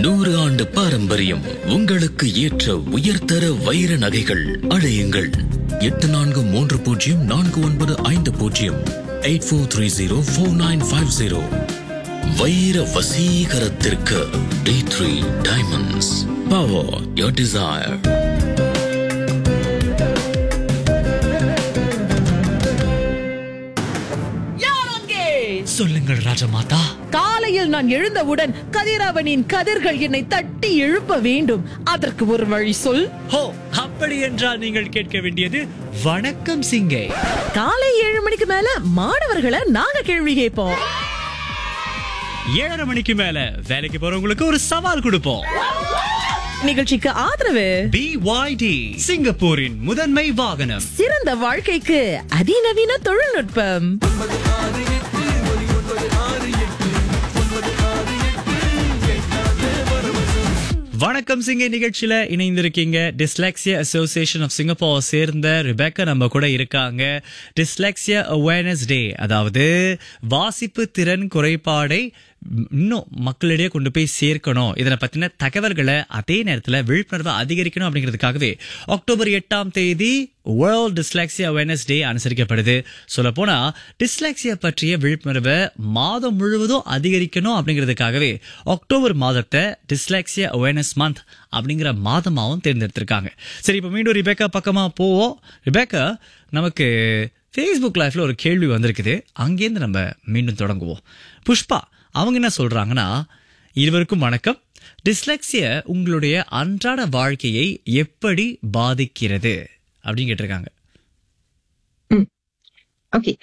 நூறு ஆண்டு பாரம்பரியம் உங்களுக்கு ஏற்ற உயர்தர வைர நகைகள் அழையுங்கள் எட்டு நான்கு மூன்று பூஜ்ஜியம் நான்கு ஒன்பது ஐந்து பூஜ்ஜியம் eight four three zero four nine five zero வைர வசீகரத்திற்கு T three diamonds power your desire யார் அங்கே சொல்லுங்கள் ராஜமாதா காலையில் நான் எழுந்தவுடன் கதிரவனின் கதிர்கள் என்னை தட்டி எழுப்ப வேண்டும் அதற்கு ஒரு வழி சொல் ஹோ அப்படி என்றால் நீங்கள் கேட்க வேண்டியது வணக்கம் சிங்கை காலை ஏழு மணிக்கு மேல மாணவர்களை நாங்க கேள்வி கேட்போம் ஏழரை மணிக்கு மேல வேலைக்கு போறவங்களுக்கு ஒரு சவால் கொடுப்போம் நிகழ்ச்சிக்கு ஆதரவு பிஒய்டி சிங்கப்பூரின் முதன்மை வாகனம் சிறந்த வாழ்க்கைக்கு அதிநவீன தொழில்நுட்பம் வணக்கம் சிங்கை நிகழ்ச்சியில இணைந்திருக்கீங்க டிஸ்லெக்சியா அசோசியேஷன் ஆஃப் சிங்கப்பூர் சேர்ந்த ரிபேக்கா நம்ம கூட இருக்காங்க டிஸ்லெக்சியா அவேர்னஸ் டே அதாவது வாசிப்பு திறன் குறைபாடை இன்னும் மக்களிடையே கொண்டு போய் சேர்க்கணும் இதனை பத்தின தகவல்களை அதே நேரத்தில் விழிப்புணர்வை அதிகரிக்கணும் அப்படிங்கிறதுக்காகவே அக்டோபர் எட்டாம் தேதி வேர்ல்ட் டிஸ்லாக்சியா அவேர்னஸ் டே அனுசரிக்கப்படுது சொல்ல போனா டிஸ்லாக்சியா பற்றிய விழிப்புணர்வை மாதம் முழுவதும் அதிகரிக்கணும் அப்படிங்கிறதுக்காகவே அக்டோபர் மாதத்தை டிஸ்லாக்சியா அவேர்னஸ் மந்த் அப்படிங்கிற மாதமாகவும் தேர்ந்தெடுத்திருக்காங்க சரி இப்போ மீண்டும் ரிபேக்கா பக்கமா போவோம் ரிபேக்கா நமக்கு ஃபேஸ்புக் லைஃப்ல ஒரு கேள்வி வந்திருக்குது அங்கேருந்து நம்ம மீண்டும் தொடங்குவோம் புஷ்பா அவங்க என்ன சொல்றாங்கன்னா இருவருக்கும் வணக்கம் டிஸ்லெக்சிய உங்களுடைய அன்றாட வாழ்க்கையை எப்படி பாதிக்கிறது அப்படின்னு கேட்டிருக்காங்க ஓகே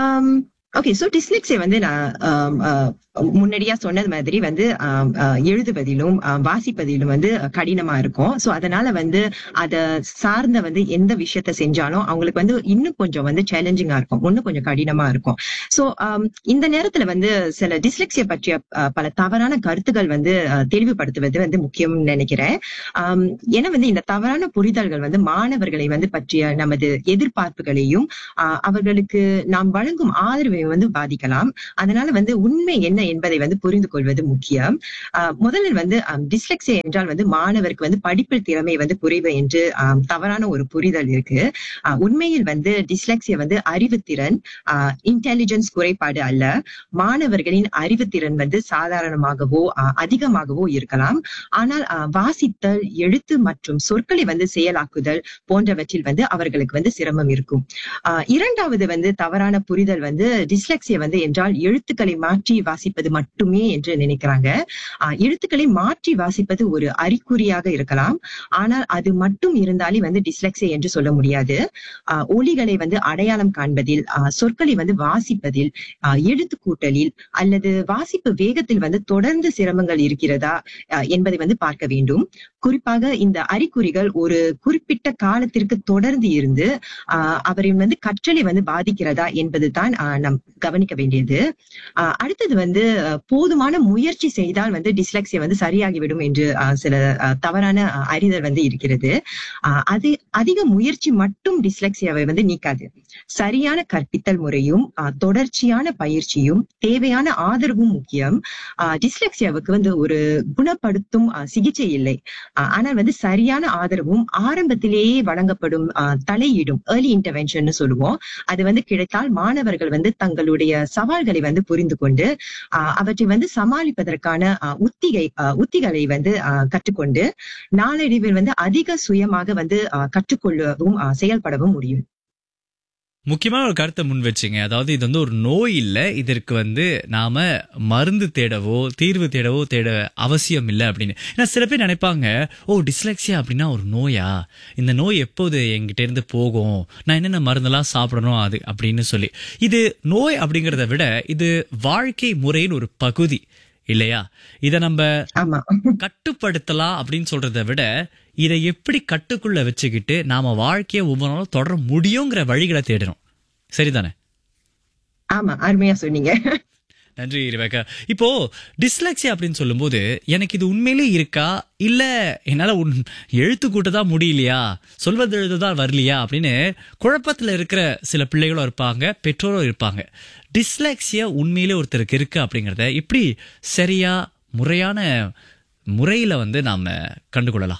ஓகே ஸோ டிஸ்லெக்ஸியா வந்து நான் um, uh, முன்னாடியா சொன்னது மாதிரி வந்து um, uh, எழுதுவதிலும் uh, வாசிப்பதிலும் வந்து கடினமா இருக்கும் ஸோ அதனால வந்து அதை சார்ந்த வந்து எந்த விஷயத்த செஞ்சாலும் அவங்களுக்கு வந்து இன்னும் கொஞ்சம் வந்து சேலஞ்சிங்கா இருக்கும் இன்னும் கொஞ்சம் கடினமா இருக்கும் ஸோ இந்த நேரத்துல வந்து சில டிஸ்லெக்ஸியா பற்றிய uh, பல தவறான கருத்துக்கள் வந்து uh, தெளிவுபடுத்துவது வந்து முக்கியம்னு நினைக்கிறேன் um, ஏன்னா வந்து இந்த தவறான புரிதல்கள் வந்து மாணவர்களை வந்து பற்றிய நமது எதிர்பார்ப்புகளையும் ஆஹ் அவர்களுக்கு நாம் வழங்கும் ஆதரவை வந்து பாதிக்கலாம் அதனால வந்து உண்மை என்ன என்பதை வந்து புரிந்து கொள்வது முக்கியம் ஆஹ் முதல்ல வந்து டிஸ்லெக்சியா என்றால் வந்து மாணவருக்கு வந்து படிப்பில் திறமை வந்து குறைவு என்று ஆஹ் தவறான ஒரு புரிதல் இருக்கு ஆஹ் உண்மையில் வந்து டிஸ்லெக்சியா வந்து அறிவுத்திறன் ஆஹ் இன்டெலிஜென்ஸ் குறைபாடு அல்ல மாணவர்களின் அறிவுத்திறன் வந்து சாதாரணமாகவோ ஆஹ் அதிகமாகவோ இருக்கலாம் ஆனால் ஆஹ் வாசித்தல் எழுத்து மற்றும் சொற்களை வந்து செயலாக்குதல் போன்றவற்றில் வந்து அவர்களுக்கு வந்து சிரமம் இருக்கும் ஆஹ் இரண்டாவது வந்து தவறான புரிதல் வந்து டிஸ்லெக்சியா வந்து என்றால் எழுத்துக்களை மாற்றி வாசிப்பது மட்டுமே என்று நினைக்கிறாங்க ஆஹ் எழுத்துக்களை மாற்றி வாசிப்பது ஒரு அறிகுறியாக இருக்கலாம் ஆனால் அது மட்டும் இருந்தாலே வந்து டிஸ்லெக்சியா என்று சொல்ல முடியாது ஆஹ் ஒலிகளை வந்து அடையாளம் காண்பதில் ஆஹ் சொற்களை வந்து வாசிப்பதில் ஆஹ் எழுத்து கூட்டலில் அல்லது வாசிப்பு வேகத்தில் வந்து தொடர்ந்து சிரமங்கள் இருக்கிறதா ஆஹ் என்பதை வந்து பார்க்க வேண்டும் குறிப்பாக இந்த அறிகுறிகள் ஒரு குறிப்பிட்ட காலத்திற்கு தொடர்ந்து இருந்து ஆஹ் அவரின் வந்து கற்றலை வந்து பாதிக்கிறதா என்பதுதான் ஆஹ் நாம் கவனிக்க வேண்டியது ஆஹ் அடுத்தது வந்து ஆஹ் போதுமான முயற்சி செய்தால் வந்து டிஸ்லெக்சியா வந்து சரியாகிவிடும் என்று ஆஹ் சில ஆஹ் தவறான ஆஹ் அறிதல் வந்து இருக்கிறது ஆஹ் அது அதிக முயற்சி மட்டும் டிஸ்லெக்சியாவை வந்து நீக்காது சரியான கற்பித்தல் முறையும் ஆஹ் தொடர்ச்சியான பயிற்சியும் தேவையான ஆதரவும் முக்கியம் ஆஹ் டிஸ்லெக்சியாவுக்கு வந்து ஒரு குணப்படுத்தும் ஆஹ் சிகிச்சை இல்லை ஆஹ் ஆனால் வந்து சரியான ஆதரவும் ஆரம்பத்திலேயே வழங்கப்படும் ஆஹ் தலையீடும் ஏர்லி இன்டர்வென்ஷன் சொல்லுவோம் அது வந்து கிடைத்தால் மாணவர்கள் வந்து தங்களுடைய சவால்களை வந்து புரிந்து கொண்டு ஆஹ் அவற்றை வந்து சமாளிப்பதற்கான ஆஹ் உத்திகை ஆஹ் உத்திகளை வந்து ஆஹ் கற்றுக்கொண்டு நாளடைவில் வந்து அதிக சுயமாக வந்து ஆஹ் கற்றுக்கொள்ளவும் ஆஹ் செயல்படவும் முடியும் முக்கியமான ஒரு கருத்தை முன் வச்சுங்க அதாவது இது வந்து ஒரு நோய் இல்லை இதற்கு வந்து நாம மருந்து தேடவோ தீர்வு தேடவோ தேட அவசியம் இல்லை அப்படின்னு ஏன்னா சில பேர் நினைப்பாங்க ஓ டிஸ்லெக்சியா அப்படின்னா ஒரு நோயா இந்த நோய் எப்போது என்கிட்ட இருந்து போகும் நான் என்னென்ன மருந்தெல்லாம் சாப்பிடணும் அது அப்படின்னு சொல்லி இது நோய் அப்படிங்கிறத விட இது வாழ்க்கை முறையின் ஒரு பகுதி இல்லையா இதை நம்ம ஆமா கட்டுப்படுத்தலாம் அப்படின்னு சொல்றதை விட இதை எப்படி கட்டுக்குள்ள வச்சுக்கிட்டு நாம வாழ்க்கையை ஒவ்வொரு நாளும் தொடர முடியுங்கிற வழிகளை தேடணும் சரிதானே ஆமா அருமையா சொன்னீங்க நன்றி ரிபேக்கா இப்போ டிஸ்லெக்ஸியா அப்படின்னு சொல்லும்போது எனக்கு இது உண்மையிலே இருக்கா இல்ல என்னால உன் எழுத்து கூட்டதான் முடியலையா சொல்வது எழுதுதான் வரலையா அப்படின்னு குழப்பத்துல இருக்கிற சில பிள்ளைகளும் இருப்பாங்க பெற்றோரும் இருப்பாங்க டிஸ்லெக்ஸியா உண்மையிலே ஒருத்தருக்கு இருக்கு அப்படிங்கறத எப்படி சரியா முறையான முறையில வந்து நாம கண்டுகொள்ளலாம்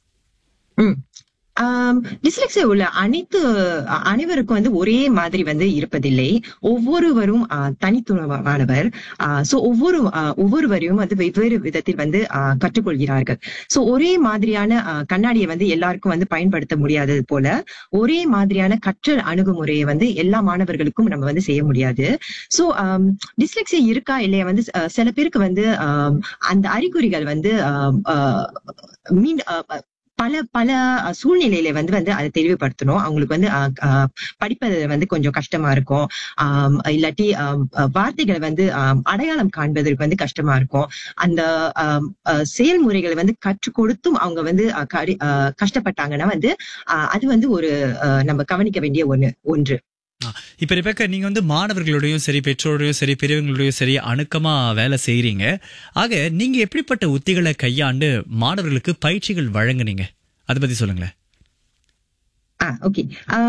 டிஸ்லெக்ஸியா உள்ள அனைத்து அ- அனைவருக்கும் வந்து ஒரே மாதிரி வந்து இருப்பதில்லை ஒவ்வொருவரும் ஆ, தனித்துவமானவர் சோ ஒவ்வொரு ஆ, ஒவ்வொருவரையும் வந்து வெவ்வேறு விதத்தில் வந்து ஆ, கற்றுக்கொள்கிறார்கள் சோ ஒரே மாதிரியான ஆ, கண்ணாடியை வந்து எல்லாருக்கும் வந்து பயன்படுத்த முடியாதது போல ஒரே மாதிரியான கற்றல் அணுகுமுறையை வந்து எல்லா மாணவர்களுக்கும் நம்ம வந்து செய்ய முடியாது சோ டிஸ்லெக்ஸியா இருக்கா இல்லையா வந்து அ, சில பேருக்கு வந்து ஆம், அந்த அறிகுறிகள் வந்து ஆம், ஆ, மீன் அ, அ, பல பல அஹ், சூழ்நிலையில வந்து வந்து அதை தெளிவுபடுத்தணும் அவங்களுக்கு வந்து அஹ், அஹ், படிப்பது வந்து கொஞ்சம் கஷ்டமா இருக்கும் ஆம், இல்லாட்டி ஆம், அஹ், வார்த்தைகளை வந்து ஆம், அடையாளம் காண்பதற்கு வந்து கஷ்டமா இருக்கும் அந்த ஆம், அஹ், செயல்முறைகளை வந்து கற்றுக் கொடுத்தும் அவங்க வந்து அஹ், கடி- அஹ், கஷ்டப்பட்டாங்கன்னா வந்து அஹ், அது வந்து ஒரு அஹ், நம்ம கவனிக்க வேண்டிய ஒண்ணு ஒன்று இப்ப ரிபேக்கா நீங்க வந்து மாணவர்களோடையும் சரி பெற்றோரோடையும் சரி பெரியவங்களோடையும் சரி அணுக்கமா வேலை செய்றீங்க ஆக நீங்க எப்படிப்பட்ட உத்திகளை கையாண்டு மாணவர்களுக்கு பயிற்சிகள் வழங்குனீங்க அதை பத்தி சொல்லுங்களேன் ஆ ஓகே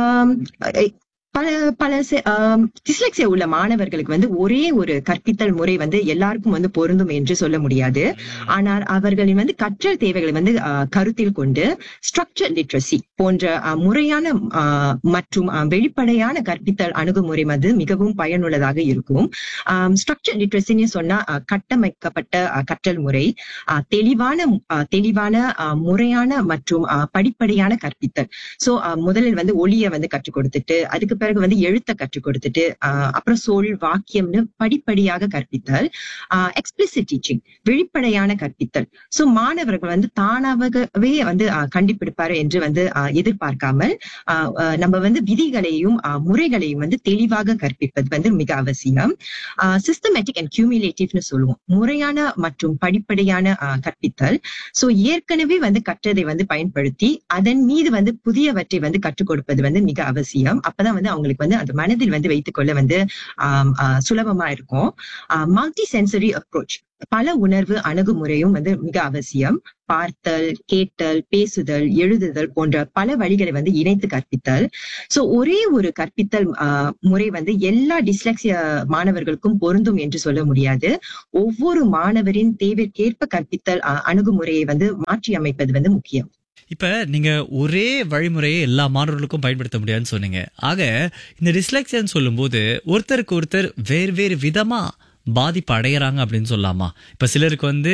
பல பல டிஸ்லெக்சியா உள்ள மாணவர்களுக்கு வந்து ஒரே ஒரு கற்பித்தல் முறை வந்து எல்லாருக்கும் வந்து பொருந்தும் என்று சொல்ல முடியாது ஆனால் அவர்களின் வந்து கற்றல் தேவைகளை வந்து ஆஹ், கருத்தில் கொண்டு ஸ்ட்ரக்சர் லிட்ரஸி போன்ற ஆஹ், முறையான ஆஹ், மற்றும் ஆஹ், வெளிப்படையான கற்பித்தல் அணுகுமுறை வந்து மிகவும் பயனுள்ளதாக இருக்கும் ஸ்ட்ரக்சர் லிட்ரஸின்னு சொன்னா ஆஹ், கட்டமைக்கப்பட்ட ஆஹ், கற்றல் முறை ஆஹ், தெளிவான ஆஹ், தெளிவான ஆஹ், முறையான மற்றும் ஆஹ், படிப்படியான கற்பித்தல் சோ முதலில் வந்து ஒளிய வந்து கற்றுக் கொடுத்துட்டு அதுக்கு பிறகு வந்து எழுத்த கற்றுக் கொடுத்துட்டு ஆஹ், அப்புறம் சொல் வாக்கியம்னு படிப்படியாக கற்பித்தல் எக்ஸ்பிளிசிட் டீச்சிங் வெளிப்படையான கற்பித்தல் சோ மாணவர்கள் வந்து தானாகவே வந்து ஆஹ், கண்டுபிடிப்பாரு என்று வந்து ஆஹ், எதிர்பார்க்காமல் ஆஹ், ஆஹ், நம்ம வந்து விதிகளையும் ஆஹ், முறைகளையும் வந்து தெளிவாக கற்பிப்பது வந்து மிக அவசியம் சிஸ்டமேட்டிக் அண்ட் கியூமிலேட்டிவ்னு சொல்லுவோம் முறையான மற்றும் படிப்படியான ஆஹ், கற்பித்தல் சோ ஏற்கனவே வந்து கற்றதை வந்து பயன்படுத்தி அதன் மீது வந்து புதியவற்றை வந்து கற்றுக் கொடுப்பது வந்து மிக அவசியம் அப்பதான் வந்து அவங்களுக்கு வந்து அந்த மனதில் வந்து வைத்துக்கொள்ள வந்து ஆம், ஆஹ், சுலபமா இருக்கும் மல்டி சென்சரி அப்ரோச் பல உணர்வு அணுகுமுறையும் வந்து மிக அவசியம் பார்த்தல் கேட்டல் பேசுதல் எழுதுதல் போன்ற பல வழிகளை வந்து இணைத்து கற்பித்தல் சோ ஒரே ஒரு கற்பித்தல் ஆஹ், முறை வந்து எல்லா டிஸ்லெக்சிய மாணவர்களுக்கும் பொருந்தும் என்று சொல்ல முடியாது ஒவ்வொரு மாணவரின் தேவைக்கேற்ப கற்பித்தல் ஆஹ், அணுகுமுறையை வந்து மாற்றி அமைப்பது வந்து முக்கியம் இப்ப நீங்க ஒரே வழிமுறையை எல்லா மாணவர்களுக்கும் பயன்படுத்த முடியாதுன்னு சொன்னீங்க ஆக இந்த டிஸ்லெக்சியான்னு சொல்லும்போது ஒருத்தருக்கு ஒருத்தர் வேறு வேறு விதமா பாதிப்பு அடையறாங்க அப்படின்னு சொல்லலாமா இப்ப சிலருக்கு வந்து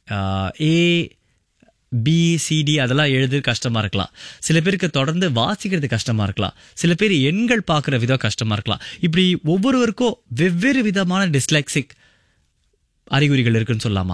ஏ பி சிடி அதெல்லாம் எழுது கஷ்டமா இருக்கலாம் சில பேருக்கு தொடர்ந்து வாசிக்கிறது கஷ்டமா இருக்கலாம் சில பேர் எண்கள் பார்க்குற விதம் கஷ்டமா இருக்கலாம் இப்படி ஒவ்வொருவருக்கும் வெவ்வேறு விதமான டிஸ்லெக்சிக் அறிகுறிகள் இருக்குன்னு சொல்லலாமா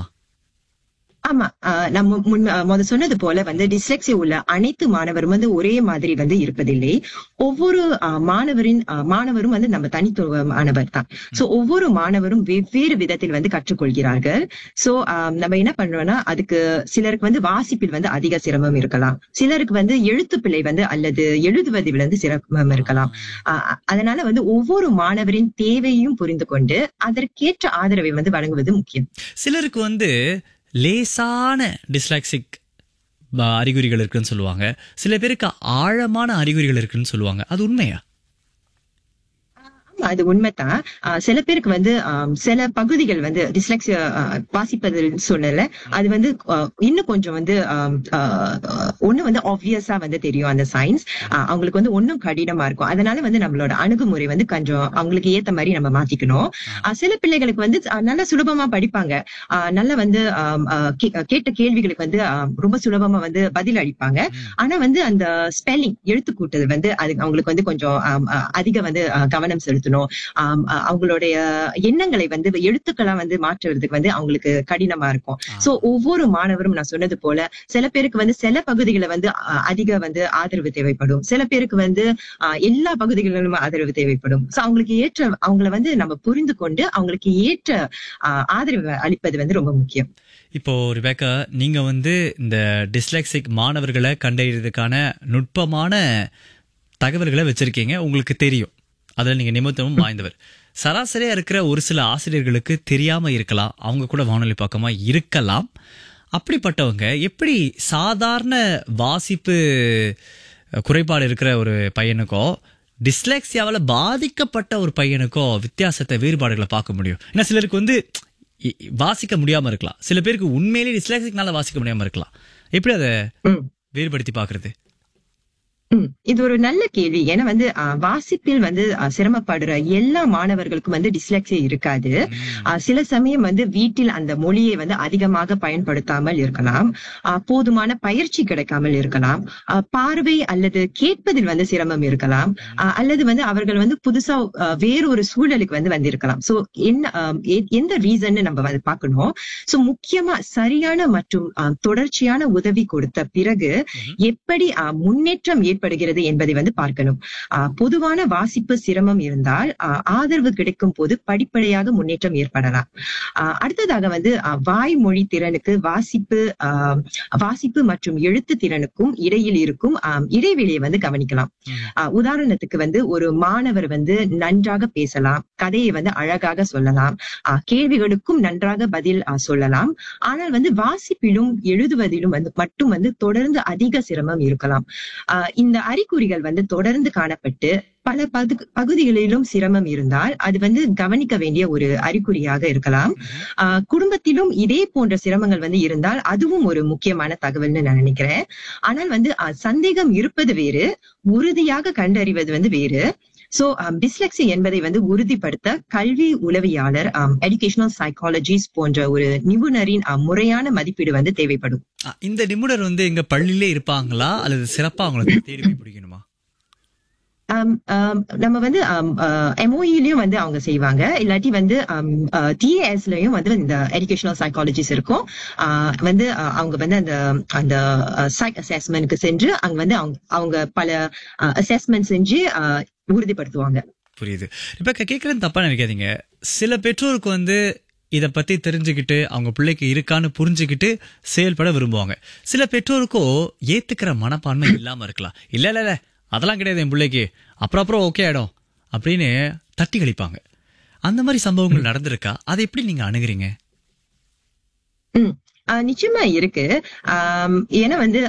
ஆமா ஆஹ் நம்ம முன் ஆஹ் முத சொன்னது போல வந்து டிஸ்லெக்ஸி உள்ள அனைத்து மாணவரும் வந்து ஒரே மாதிரி வந்து இருப்பதில்லை ஒவ்வொரு ஆஹ் மாணவரின் ஆஹ் மாணவரும் வந்து நம்ம தனித்துவமானவர் தான் சோ ஒவ்வொரு மாணவரும் வெவ்வேறு விதத்தில் வந்து கற்றுக்கொள்கிறார்கள் சோ நம்ம என்ன பண்றோம்னா அதுக்கு சிலருக்கு வந்து வாசிப்பில் வந்து அதிக சிரமம் இருக்கலாம் சிலருக்கு வந்து எழுத்துப்பிழை வந்து அல்லது எழுதுவதில் வந்து சிரமம் இருக்கலாம் ஆஹ் அதனால வந்து ஒவ்வொரு மாணவரின் தேவையும் புரிந்து கொண்டு அதற்கேற்ற ஆதரவை வந்து வழங்குவது முக்கியம் சிலருக்கு வந்து லேசான டிஸ்லாக்சிக் அறிகுறிகள் இருக்குன்னு சொல்லுவாங்க சில பேருக்கு ஆழமான அறிகுறிகள் இருக்குன்னு சொல்லுவாங்க அது உண்மையா ஆமா, அது உண்மைதான் ஆஹ் சில பேருக்கு வந்து ஆம், சில பகுதிகள் வந்து டிஸ்லெக்சியா வாசிப்பதில் சொன்னல அது வந்து ஆஹ், இன்னும் கொஞ்சம் வந்து ஆம், ஆஹ், ஒண்ணு வந்து ஆப்வியஸா வந்து தெரியும் அந்த சயின்ஸ் அவங்களுக்கு வந்து ஒன்னும் கடினமா இருக்கும் அதனால வந்து நம்மளோட அணுகுமுறை வந்து கொஞ்சம் அவங்களுக்கு ஏத்த மாதிரி நம்ம மாத்திக்கணும் ஆஹ், சில பிள்ளைகளுக்கு வந்து ஆஹ், நல்லா சுலபமா படிப்பாங்க ஆஹ், நல்லா வந்து ஆம், ஆஹ், கே- கேட்ட கேள்விகளுக்கு வந்து ஆஹ், ரொம்ப சுலபமா வந்து பதில் அளிப்பாங்க ஆனா வந்து அந்த ஸ்பெல்லிங் எழுத்து கூட்டல் வந்து அது அவங்களுக்கு வந்து கொஞ்சம் ஆம், ஆஹ், அதிக வந்து ஆஹ், கவனம் செலுத்தணும் ஆம், ஆஹ், அவங்களுடைய எண்ணங்களை வந்து எழுத்துக்களா வந்து மாற்றுறதுக்கு வந்து அவங்களுக்கு கடினமா இருக்கும் சோ ஒவ்வொரு மாணவரும் நான் சொன்னது போல சில பேருக்கு வந்து சில பகுதிகளை வந்து ஆஹ், அதிக வந்து ஆதரவு தேவைப்படும் சில பேருக்கு வந்து ஆஹ், எல்லா பகுதிகளிலும் ஆதரவு தேவைப்படும் சோ அவங்களுக்கு ஏற்ற அவங்கள வந்து நம்ம புரிந்து கொண்டு அவங்களுக்கு ஏற்ற ஆஹ், ஆதரவு அளிப்பது வந்து ரொம்ப முக்கியம் இப்போ ரிபேக்கா நீங்க வந்து இந்த டிஸ்லெக்சிக் மாணவர்களை கண்டறியறதுக்கான நுட்பமான தகவல்களை வச்சிருக்கீங்க உங்களுக்கு தெரியும் அதில் நீங்க நிமித்தமும் வாய்ந்தவர் சராசரியா இருக்கிற ஒரு சில ஆசிரியர்களுக்கு தெரியாம இருக்கலாம் அவங்க கூட வானொலி பக்கமா இருக்கலாம் அப்படிப்பட்டவங்க எப்படி சாதாரண வாசிப்பு குறைபாடு இருக்கிற ஒரு பையனுக்கோ டிஸ்லெக்சியாவால் பாதிக்கப்பட்ட ஒரு பையனுக்கோ வித்தியாசத்தை வேறுபாடுகளை பார்க்க முடியும் ஏன்னா சிலருக்கு வந்து இ- இ- வாசிக்க முடியாம இருக்கலாம் சில பேருக்கு உண்மையிலேயே டிஸ்லாக்சிக்னால வாசிக்க முடியாம இருக்கலாம் எப்படி அதை ம். வேறுபடுத்தி பாக்குறது ம், இது ஒரு நல்ல கேள்வி ஏன்னா வந்து ஆ, வாசிப்பில் வந்து ஆ, சிரமப்படுற எல்லா மாணவர்களுக்கும் வந்து டிஸ்லெக்ஸியா இருக்காது ஆ, சில சமயம் வந்து வீட்டில் அந்த மொழியை வந்து அதிகமாக பயன்படுத்தாமல் இருக்கலாம் ஆ, போதுமான பயிற்சி கிடைக்காமல் இருக்கலாம் ஆ, பார்வை அல்லது கேட்பதில் வந்து சிரமம் இருக்கலாம் ஆ, அல்லது வந்து அவர்கள் வந்து புதுசா ஆ, வேறொரு சூழலுக்கு வந்து வந்திருக்கலாம் சோ என்ன ஆ, எ- எந்த ரீசன் நம்ம வந்து பார்க்கணும் சோ முக்கியமா சரியான மற்றும் ஆ, தொடர்ச்சியான உதவி கொடுத்த பிறகு எப்படி ஆ, முன்னேற்றம் ஏற்படுகிறது என்பதை வந்து பார்க்கணும் ஆ, பொதுவான வாசிப்பு சிரமம் இருந்தால் ஆ, ஆதரவு கிடைக்கும் போது படிப்படியாக முன்னேற்றம் ஏற்படலாம் ஆ, அடுத்ததாக வந்து ஆ, வாய்மொழி திறனுக்கு வாசிப்பு ஆ, வாசிப்பு மற்றும் எழுத்து திறனுக்கும் இடையில் இருக்கும் ஆ, இடைவெளியை வந்து கவனிக்கலாம் ஆ, உதாரணத்துக்கு வந்து ஒரு மாணவர் வந்து நன்றாக பேசலாம் கதையை வந்து அழகாக சொல்லலாம் ஆ, கேள்விகளுக்கும் நன்றாக பதில் ஆ, சொல்லலாம் ஆனால் வந்து வாசிப்பிலும் எழுதுவதிலும் வந்து மட்டும் வந்து தொடர்ந்து அதிக சிரமம் இருக்கலாம் ஆஹ் இந்த அறிகுறிகள் வந்து தொடர்ந்து காணப்பட்டு பல பகு பகுதிகளிலும் சிரமம் இருந்தால் அது வந்து கவனிக்க வேண்டிய ஒரு அறிகுறியாக இருக்கலாம் ஆஹ் குடும்பத்திலும் இதே போன்ற சிரமங்கள் வந்து இருந்தால் அதுவும் ஒரு முக்கியமான தகவல்னு நான் நினைக்கிறேன் ஆனால் வந்து ஆஹ் சந்தேகம் இருப்பது வேறு உறுதியாக கண்டறிவது வந்து வேறு சோ டிஸ்லெக்சி என்பதை வந்து உறுதிப்படுத்த கல்வி உளவியாளர் எஜுகேஷனல் சைக்காலஜிஸ்ட் போன்ற ஒரு நிபுணரின் ஆஹ் முறையான மதிப்பீடு வந்து தேவைப்படும் அ, இந்த நிபுணர் வந்து எங்க பள்ளியிலே இருப்பாங்களா அல்லது சிறப்பா அவங்களுக்கு தேடி போய் பிடிக்கணுமா ஆம், ஆம், நம்ம வந்து எம்ஓஇலயும் வந்து அவங்க செய்வாங்க இல்லாட்டி வந்து டிஏஎஸ்லயும் வந்து இந்த எஜுகேஷனல் சைக்காலஜிஸ்ட் இருக்கும் ஆஹ் வந்து ஆஹ் அவங்க வந்து அந்த அந்த சைக் அசஸ்மெண்ட்க்கு சென்று அங்க வந்து அவங்க அவங்க பல அசஸ்மெண்ட் செஞ்சு ஆஹ் உறுதிப்படுத்துவாங்க புரியுது இப்ப கேட்கறது தப்பா நினைக்காதீங்க சில பெற்றோருக்கு வந்து இத பத்தி தெரிஞ்சுக்கிட்டு அவங்க பிள்ளைக்கு இருக்கான்னு புரிஞ்சுக்கிட்டு செயல்பட விரும்புவாங்க சில பெற்றோருக்கோ ஏத்துக்கிற மனப்பான்மை இல்லாம இருக்கலாம் இல்ல இல்ல இல்ல அதெல்லாம் கிடையாது என் பிள்ளைக்கு அப்புறம் அப்புறம் ஓகே ஆயிடும் அப்படின்னு தட்டி கழிப்பாங்க அந்த மாதிரி சம்பவங்கள் நடந்திருக்கா அதை எப்படி நீங்க அணுகுறீங்க ம் ஆஹ் நிச்சயமா இருக்கு ஆம், ஏன்னா வந்து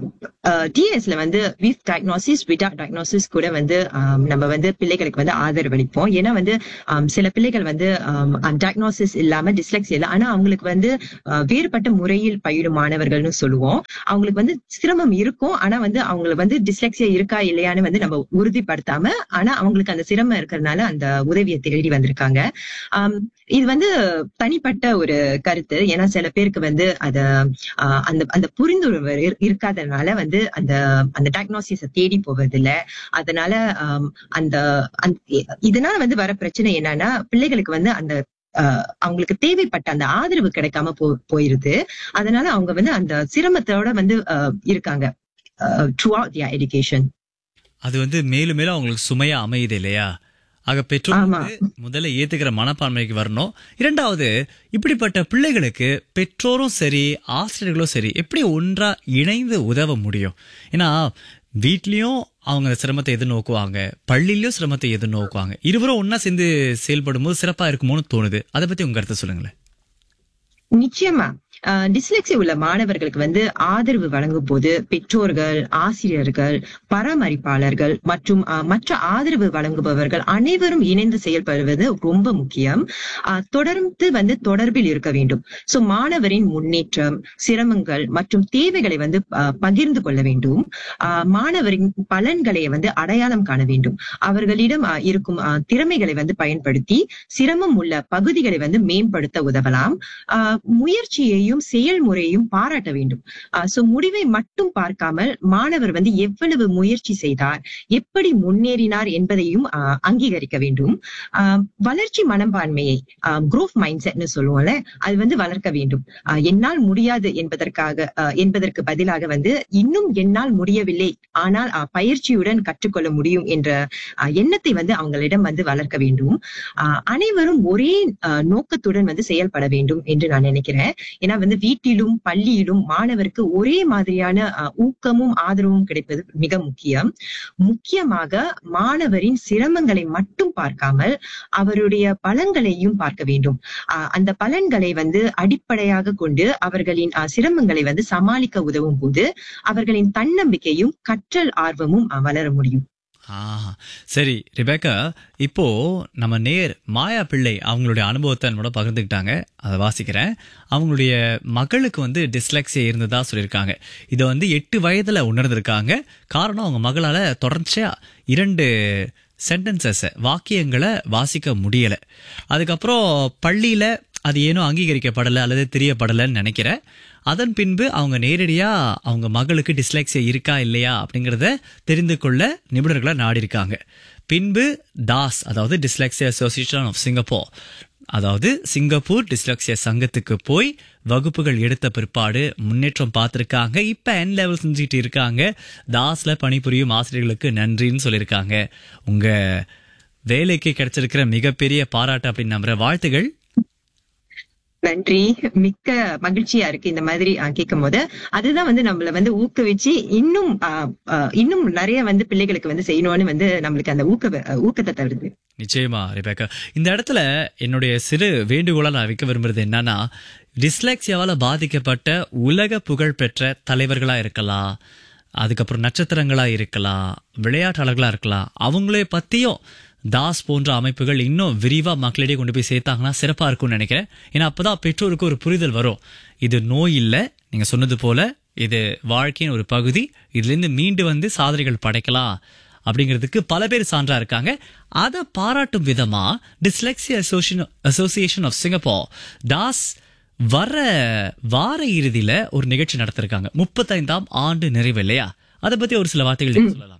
டிஎஸ்ல வந்து வித் டயக்னோசிஸ் வித்வுட் டயக்னோசிஸ் கூட வந்து ஆம், நம்ம வந்து பிள்ளைகளுக்கு வந்து ஆதரவளிப்போம் ஏன்னா வந்து ஆம், சில பிள்ளைகள் வந்து டயக்னோசிஸ் இல்லாம டிஸ்லெக்ஸ் இல்லை ஆனா அவங்களுக்கு வந்து ஆஹ், வேறுபட்ட முறையில் பயிலும் மாணவர்கள்னு சொல்லுவோம் அவங்களுக்கு வந்து சிரமம் இருக்கும் ஆனா வந்து அவங்களுக்கு வந்து டிஸ்லெக்சியா இருக்கா இல்லையான்னு வந்து நம்ம உறுதிப்படுத்தாம ஆனா அவங்களுக்கு அந்த சிரமம் இருக்கிறதுனால அந்த உதவியை தேடி வந்திருக்காங்க ஆம், இது வந்து தனிப்பட்ட ஒரு கருத்து ஏன்னா சில பேருக்கு வந்து அத ஆஹ், அந்த அந்த புரிந்துணர்வு இரு- இருக்காதனால வந்து அந்த அந்த டயக்னோசிஸ தேடி போவதில்ல அதனால ஆம், அந்த அந்த- இதனால வந்து வர பிரச்சனை என்னன்னா பிள்ளைகளுக்கு வந்து அந்த ஆஹ், அவங்களுக்கு தேவைப்பட்ட அந்த ஆதரவு கிடைக்காம போ போயிருது அதனால அவங்க வந்து அந்த சிரமத்தோட வந்து ஆஹ், இருக்காங்க த்ரூ அவுட் தியர் எஜுகேஷன் அது வந்து மேலும் மேலும் அவங்களுக்கு சுமையா அமையுது இல்லையா ஆக பெற்றோர் ஆமா. வந்து முதல்ல ஏத்துக்கிற மனப்பான்மைக்கு வரணும் இரண்டாவது இப்படிப்பட்ட பிள்ளைகளுக்கு பெற்றோரும் சரி ஆசிரியர்களும் சரி எப்படி ஒன்றா இணைந்து உதவ முடியும் ஏன்னா வீட்லயும் அவங்க அந்த சிரமத்தை எதிர்நோக்குவாங்க பள்ளியிலயும் சிரமத்தை எதிர்நோக்குவாங்க இருவரும் ஒன்னா சேர்ந்து செயல்படும் போது சிறப்பா இருக்குமோன்னு தோணுது அதை பத்தி உங்க கருத்தை சொல்லுங்களேன் நிச்சயமா டிஸ்லெக்சி உள்ள மாணவர்களுக்கு வந்து ஆதரவு வழங்கும் போது பெற்றோர்கள் ஆசிரியர்கள் பராமரிப்பாளர்கள் மற்றும் அஹ், மற்ற ஆதரவு வழங்குபவர்கள் அனைவரும் இணைந்து செயல்படுவது ரொம்ப முக்கியம் அஹ், தொடர்ந்து வந்து தொடர்பில் இருக்க வேண்டும் சோ மாணவரின் முன்னேற்றம் சிரமங்கள் மற்றும் தேவைகளை வந்து அஹ், பகிர்ந்து கொள்ள வேண்டும் அஹ், மாணவரின் பலன்களை வந்து அடையாளம் காண வேண்டும் அவர்களிடம் அஹ், இருக்கும் அஹ், திறமைகளை வந்து பயன்படுத்தி சிரமம் உள்ள பகுதிகளை வந்து மேம்படுத்த உதவலாம் ஆஹ் முயற்சியையும் செயல்முறையையும் பாராட்ட வேண்டும் சோ முடிவை மட்டும் பார்க்காமல் மாணவர் வந்து எவ்வளவு முயற்சி செய்தார் எப்படி முன்னேறினார் என்பதையும் ஆஹ் அங்கீகரிக்க வேண்டும் ஆஹ் வளர்ச்சி மனப்பான்மையை குரோத் மைண்ட் செட்னு சொல்லுவோம்ல அது வந்து வளர்க்க வேண்டும் ஆஹ் என்னால் முடியாது என்பதற்காக ஆஹ் என்பதற்கு பதிலாக வந்து இன்னும் என்னால் முடியவில்லை ஆனால் ஆஹ் பயிற்சியுடன் கற்றுக்கொள்ள முடியும் என்ற ஆஹ் எண்ணத்தை வந்து அவங்களிடம் வந்து வளர்க்க வேண்டும் ஆஹ் அனைவரும் ஒரே ஆஹ் நோக்கத்துடன் வந்து செயல்பட வேண்டும் என்று நான் நினைக்கிறேன் ஏன்னா வந்து வீட்டிலும் பள்ளியிலும் மாணவருக்கு ஒரே மாதிரியான ஆஹ் ஊக்கமும் ஆதரவும் கிடைப்பது மிக முக்கியம் முக்கியமாக மாணவரின் சிரமங்களை மட்டும் பார்க்காமல் அவருடைய பலன்களையும் பார்க்க வேண்டும் ஆஹ் அந்த பலன்களை வந்து அடிப்படையாக கொண்டு அவர்களின் ஆஹ் சிரமங்களை வந்து சமாளிக்க உதவும் போது அவர்களின் தன்னம்பிக்கையும் கற்றல் ஆர்வமும் ஆஹ் வளர முடியும் ஆஹா சரி ரிபேக்கா இப்போ நம்ம நேர் மாயா பிள்ளை அவங்களுடைய அனுபவத்தை நம்மளோட பகிர்ந்துக்கிட்டாங்க அதை வாசிக்கிறேன் அவங்களுடைய மகளுக்கு வந்து டிஸ்லெக்ஸியா இருந்ததா சொல்லியிருக்காங்க இதை வந்து எட்டு வயதுல உணர்ந்திருக்காங்க காரணம் அவங்க மகளால தொடர்ச்சியா இரண்டு சென்டென்சஸ் வாக்கியங்களை வாசிக்க முடியல அதுக்கப்புறம் பள்ளியில அது ஏனோ அங்கீகரிக்கப்படலை அல்லது தெரியப்படலைன்னு நினைக்கிறேன் அதன் பின்பு அவங்க நேரடியா அவங்க மகளுக்கு டிஸ்லெக்ஸியா இருக்கா இல்லையா அப்படிங்கிறத தெரிந்து கொள்ள நிபுணர்களை நாடி இருக்காங்க பின்பு டாஸ் அதாவது டிஸ்லெக்ஸியா அசோசியேஷன் ஆஃப் சிங்கப்பூர் அதாவது சிங்கப்பூர் டிஸ்லெக்ஸியா சங்கத்துக்கு போய் வகுப்புகள் எடுத்த பிற்பாடு முன்னேற்றம் பார்த்துருக்காங்க இப்போ என் லெவல் செஞ்சுட்டு இருக்காங்க தாஸ்ல பணிபுரியும் ஆசிரியர்களுக்கு நன்றின்னு சொல்லியிருக்காங்க உங்க வேலைக்கு கிடைச்சிருக்கிற மிகப்பெரிய பாராட்டு அப்படின்னு நம்புற வாழ்த்துகள் நன்றி மிக்க மகிழ்ச்சியா இருக்கு இந்த மாதிரி கேட்கும் போது அதுதான் வந்து நம்மள வந்து ஊக்குவிச்சு இன்னும் ஆஹ், ஆஹ், இன்னும் நிறைய வந்து பிள்ளைகளுக்கு வந்து செய்யணும்னு வந்து நம்மளுக்கு அந்த ஊக்க ஊக்கத்தை தருது நிச்சயமா ரிபேக்கா இந்த இடத்துல என்னுடைய சிறு வேண்டுகோளா நான் வைக்க விரும்புறது என்னன்னா டிஸ்லெக்சியாவால பாதிக்கப்பட்ட உலக புகழ் பெற்ற தலைவர்களா இருக்கலாம் அதுக்கப்புறம் நட்சத்திரங்களா இருக்கலாம் விளையாட்டாளர்களா இருக்கலாம் அவங்களே பத்தியும் தாஸ் போன்ற அமைப்புகள் இன்னும் விரிவா மக்களிடையே கொண்டு போய் சேர்த்தாங்கன்னா சிறப்பா இருக்கும்னு நினைக்கிறேன் ஏன்னா அப்பதான் பெற்றோருக்கு ஒரு புரிதல் வரும் இது நோய் இல்ல நீங்க சொன்னது போல இது வாழ்க்கையின் ஒரு பகுதி இதுல இருந்து மீண்டு வந்து சாதனைகள் படைக்கலாம் அப்படிங்கிறதுக்கு பல பேர் சான்றா இருக்காங்க அதை பாராட்டும் விதமா dyslexia association association of Singapore DAS வர வார இறுதியில ஒரு நிகழ்ச்சி நடத்திருக்காங்க முப்பத்தைந்தாம் ஆண்டு நிறைவு இல்லையா அதை பத்தி ஒரு சில வார்த்தைகள் நீங்க சொல்லலாமே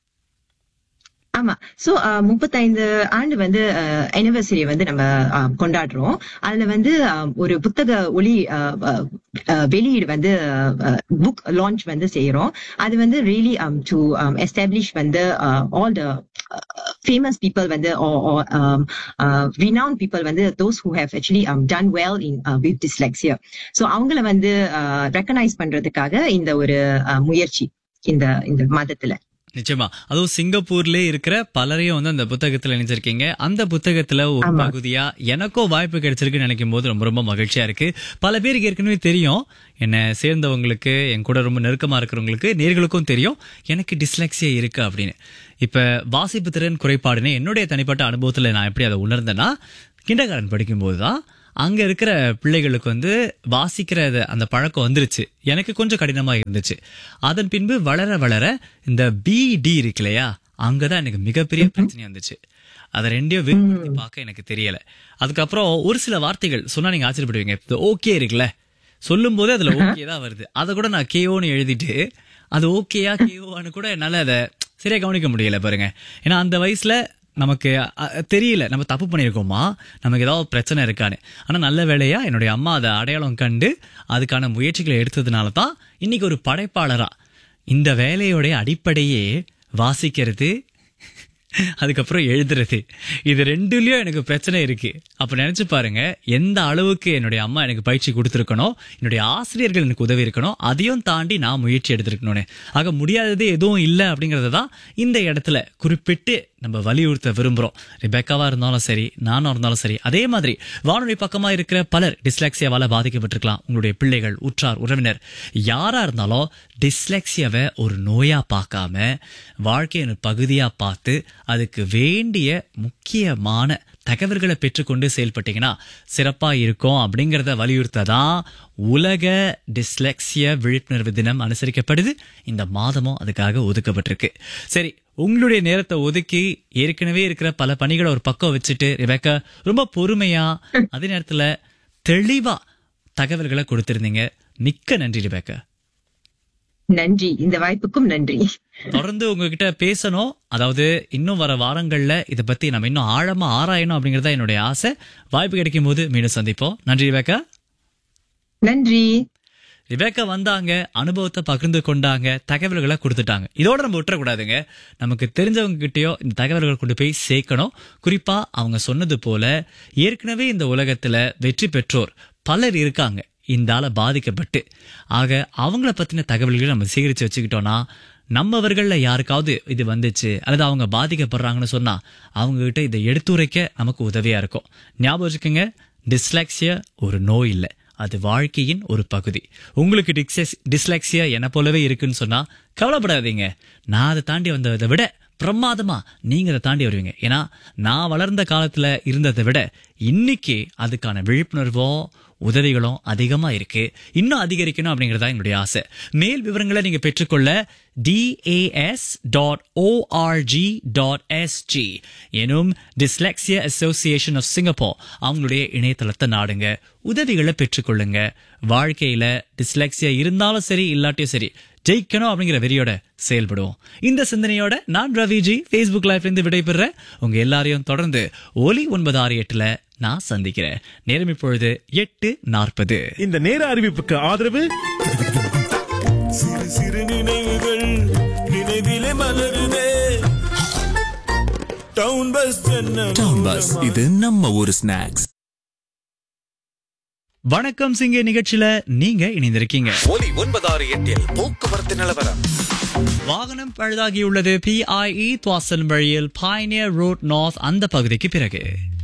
ஆமா சோ முப்பத்தைந்து ஆண்டு வந்து அனிவர்சரி வந்து நம்ம ஆஹ், கொண்டாடுறோம் அதுல வந்து ஆஹ், ஒரு புத்தக ஒளி ஆஹ், ஆஹ், ஆஹ், வெளியீடு வந்து புக் லான்ச் வந்து செய்யறோம் அது வந்து ரியலி டு எஸ்டாப்ளிஷ் வந்து ஆல் த ஃபேமஸ் பீப்புள் வந்து renowned பீப்புள் வந்து those who have actually done well in with dyslexia so அவங்கள வந்து ரெக்கனைஸ் பண்றதுக்காக இந்த ஒரு ஆஹ், முயற்சி இந்த இந்த மாதத்துல நிச்சயமா அதுவும் சிங்கப்பூர்ல இருக்கிற பலரையும் வந்து அந்த புத்தகத்துல இணைஞ்சிருக்கீங்க அந்த புத்தகத்துல ஒரு ஆமா. பகுதியா எனக்கும் வாய்ப்பு கிடைச்சிருக்குன்னு நினைக்கும் போது ரொம்ப ரொம்ப மகிழ்ச்சியா இருக்கு பல பேருக்கு ஏற்கனவே தெரியும் என்ன சேர்ந்தவங்களுக்கு என் கூட ரொம்ப நெருக்கமா இருக்கிறவங்களுக்கு நேர்களுக்கும் தெரியும் எனக்கு டிஸ்லெக்சியா இருக்கு அப்படின்னு இப்ப வாசிப்பு திறன் குறைபாடுன்னு என்னுடைய தனிப்பட்ட அனுபவத்துல நான் எப்படி அதை உணர்ந்தேன்னா கிண்டகாரன் படிக்கும்போது தான் அங்க இருக்கிற பிள்ளைகளுக்கு வந்து வாசிக்கிற அது- அந்த பழக்கம் வந்துருச்சு எனக்கு கொஞ்சம் கடினமா இருந்துச்சு அதன் பின்பு வளர வளர இந்த பிடி இருக்கு இல்லையா அங்கதான் எனக்கு மிகப்பெரிய பிரச்சனை வந்துச்சு அதை ரெண்டையும் வேறுபடுத்தி பார்க்க எனக்கு தெரியல அதுக்கப்புறம் ஒரு சில வார்த்தைகள் சொன்னா நீங்க ஆச்சரியப்படுவீங்க இந்த ஓகே இருக்குல்ல சொல்லும் போது அதுல ஓகே தான் வருது அதை கூட நான் கேஓன்னு எழுதிட்டு அது ஓகேயா கேஓன்னு கூட என்னால அதை சரியா கவனிக்க முடியல பாருங்க ஏன்னா அந்த வயசுல நமக்கு அ, தெரியல நம்ம தப்பு பண்ணியிருக்கோமா நமக்கு ஏதாவது பிரச்சனை இருக்கான்னு ஆனா நல்ல வேளையா என்னுடைய அம்மா அதை அடையாளம் கண்டு அதுக்கான முயற்சிகளை எடுத்ததுனால தான் இன்னைக்கு ஒரு படைப்பாளரா இந்த வேலையோடைய அடிப்படையே வாசிக்கிறது அதுக்கப்புறம் எழுதுறது இது ரெண்டுலயும் எனக்கு பிரச்சனை இருக்கு அப்ப நினைச்சு பாருங்க எந்த அளவுக்கு என்னுடைய அம்மா எனக்கு பயிற்சி கொடுத்துருக்கணும் என்னுடைய ஆசிரியர்கள் எனக்கு உதவி இருக்கணும் அதையும் தாண்டி நான் முயற்சி எடுத்திருக்கணும்னு ஆக முடியாதது எதுவும் இல்லை அப்படிங்கறத தான் இந்த இடத்துல குறிப்பிட்டு நம்ம வலியுறுத்த விரும்புறோம் ரிபேக்காவா இருந்தாலும் சரி நானும் இருந்தாலும் சரி அதே மாதிரி வானொலி பக்கமா இருக்கிற பலர் டிஸ்லெக்சியாவால பாதிக்கப்பட்டிருக்கலாம் உங்களுடைய பிள்ளைகள் உற்றார் உறவினர் யாரா இருந்தாலும் டிஸ்லெக்சியாவை ஒரு நோயா பார்க்காம வாழ்க்கையின் ஒரு பகுதியா பார்த்து அதுக்கு வேண்டிய முக்கியமான தகவல்களை பெற்றுக்கொண்டு செயல்பட்டீங்கன்னா சிறப்பா இருக்கும் அப்படிங்கறத வலியுறுத்த தான் உலக டிஸ்லெக்சிய விழிப்புணர்வு தினம் அனுசரிக்கப்படுது இந்த மாதமும் அதுக்காக ஒதுக்கப்பட்டிருக்கு சரி உங்களுடைய நேரத்தை ஒதுக்கி ஏற்கனவே இருக்கிற பல பணிகளை ஒரு பக்கம் வச்சுட்டு ரிபேக்கா ரொம்ப பொறுமையா அதே நேரத்துல தெளிவா தகவல்களை கொடுத்திருந்தீங்க மிக்க நன்றி ரிபேக்கா நன்றி இந்த வாய்ப்புக்கும் நன்றி தொடர்ந்து உங்ககிட்ட பேசணும் அதாவது இன்னும் வர வாரங்கள்ல இத பத்தி நம்ம இன்னும் ஆழமா ஆராயணும் அப்படிங்கறத என்னுடைய ஆசை வாய்ப்பு கிடைக்கும் போது மீண்டும் சந்திப்போம் நன்றி ரிபேக்கா நன்றி ரிபேக்கா வந்தாங்க அனுபவத்தை பகிர்ந்து கொண்டாங்க தகவல்களை கொடுத்துட்டாங்க இதோட நம்ம விட்டுறக்கூடாதுங்க நமக்கு தெரிஞ்சவங்க கிட்டயோ இந்த தகவல்களை கொண்டு போய் சேர்க்கணும் குறிப்பா அவங்க சொன்னது போல ஏற்கனவே இந்த உலகத்துல வெற்றி பெற்றோர் பலர் இருக்காங்க இந்த ஆள பாதிக்கப்பட்டு ஆக அவங்கள பத்தின தகவல்களை நம்ம சேகரிச்சு வச்சுக்கிட்டோம்னா நம்மவர்கள்ல யாருக்காவது இது வந்துச்சு அல்லது அவங்க பாதிக்கப்படுறாங்கன்னு சொன்னா அவங்க கிட்ட இதை எடுத்துரைக்க நமக்கு உதவியா இருக்கும் ஞாபகம் வச்சுக்கோங்க டிஸ்லாக்சியா ஒரு நோய் இல்லை அது வாழ்க்கையின் ஒரு பகுதி உங்களுக்கு டிக்ஸஸ் டிஸ்லாக்சியா என்ன போலவே இருக்குன்னு சொன்னா கவலைப்படாதீங்க நான் அதை தாண்டி வந்ததை விட பிரமாதமா நீங்க அதை தாண்டி வருவீங்க ஏன்னா நான் வளர்ந்த காலத்துல இருந்ததை விட இன்னைக்கு அதுக்கான விழிப்புணர்வோ உதவிகளும் அதிகமா இருக்கு இன்னும் அதிகரிக்கணும் அப்படிங்கறதா என்னுடைய ஆசை மேல் விவரங்களை நீங்க பெற்றுக்கொள்ள das dot ORG dot SG எனும் டிஸ்லெக்சியா அசோசியேஷன் ஆஃப் சிங்கப்பூர் அவங்களுடைய இணையதளத்தை நாடுங்க உதவிகளை பெற்றுக்கொள்ளுங்க வாழ்க்கையில டிஸ்லெக்சியா இருந்தாலும் சரி இல்லாட்டியும் சரி ஜெயிக்கணும் அப்படிங்கிற வெறியோட செயல்படுவோம் இந்த சிந்தனையோட நான் ரவிஜி ஃபேஸ்புக் லைஃப்ல இருந்து விடைபெறேன் உங்க எல்லாரையும் தொடர்ந்து ஒலி ஒன்பது ஆறு எட்டுல நான் சந்திக்கிறேன் நேரம் இப்பொழுது எட்டு நாற்பது இந்த நேர அறிவிப்புக்கு ஆதரவு சிறு சிறு நினைவுகள் நினைவிலே மலருதே டவுன் பஸ் டவுன் பஸ் இது நம்ம ஊரு ஸ்நாக்ஸ் வணக்கம் சிங்க நிகழ்ச்சியில நீங்க இணைந்திருக்கீங்க ஒலி ஒன்பதாறு எட்டில் போக்குவரத்து நிலவரம் வாகனம் பழுதாகியுள்ளது பிஐஇ துவாசல் வழியில் பாய்னியர் ரோட் நார்த் அந்த பகுதிக்கு பிறகு